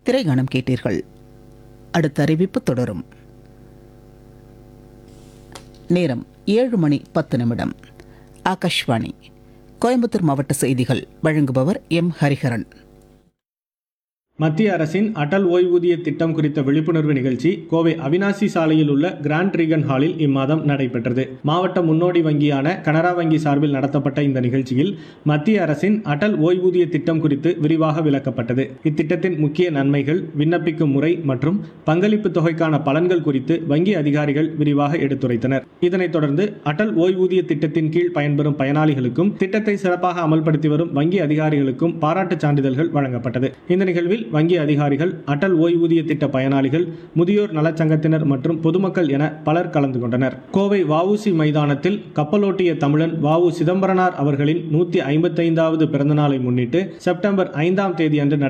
திரைகாணம் கேட்டீர்கள் அடுத்த அறிவிப்பு தொடரும் நேரம் ஏழு மணி பத்து நிமிடம் ஆகாஷ்வாணி கோயம்புத்தூர் மாவட்ட செய்திகள் வழங்குபவர் எம் ஹரிஹரன் மத்திய அரசின் அடல் ஓய்வூதிய திட்டம் குறித்த விழிப்புணர்வு நிகழ்ச்சி கோவை அவினாசி சாலையில் உள்ள கிராண்ட் ரீகன் ஹாலில் இம்மாதம் நடைபெற்றது மாவட்ட முன்னோடி வங்கியான கனரா வங்கி சார்பில் நடத்தப்பட்ட இந்த நிகழ்ச்சியில் மத்திய அரசின் அடல் ஓய்வூதிய திட்டம் குறித்து விரிவாக விளக்கப்பட்டது இத்திட்டத்தின் முக்கிய நன்மைகள் விண்ணப்பிக்கும் முறை மற்றும் பங்களிப்பு தொகைக்கான பலன்கள் குறித்து வங்கி அதிகாரிகள் விரிவாக எடுத்துரைத்தனர் இதனைத் தொடர்ந்து அடல் ஓய்வூதிய திட்டத்தின் கீழ் பயன்பெறும் பயனாளிகளுக்கும் திட்டத்தை சிறப்பாக அமல்படுத்தி வரும் வங்கி அதிகாரிகளுக்கும் பாராட்டுச் சான்றிதழ்கள் வழங்கப்பட்டது இந்த நிகழ்வில் வங்கி அதிகாரிகள் அடல் ஓய்வூதிய திட்ட பயனாளிகள் முதியோர் நலச்சங்கத்தினர் மற்றும் பொதுமக்கள் என பலர் கலந்து கொண்டனர் கோவை வஉசி மைதானத்தில் கப்பலோட்டிய தமிழன் வஉ சிதம்பரனார் அவர்களின் நூத்தி ஐம்பத்தைந்தாவது பிறந்தநாளை முன்னிட்டு செப்டம்பர் ஐந்தாம் தேதி அன்று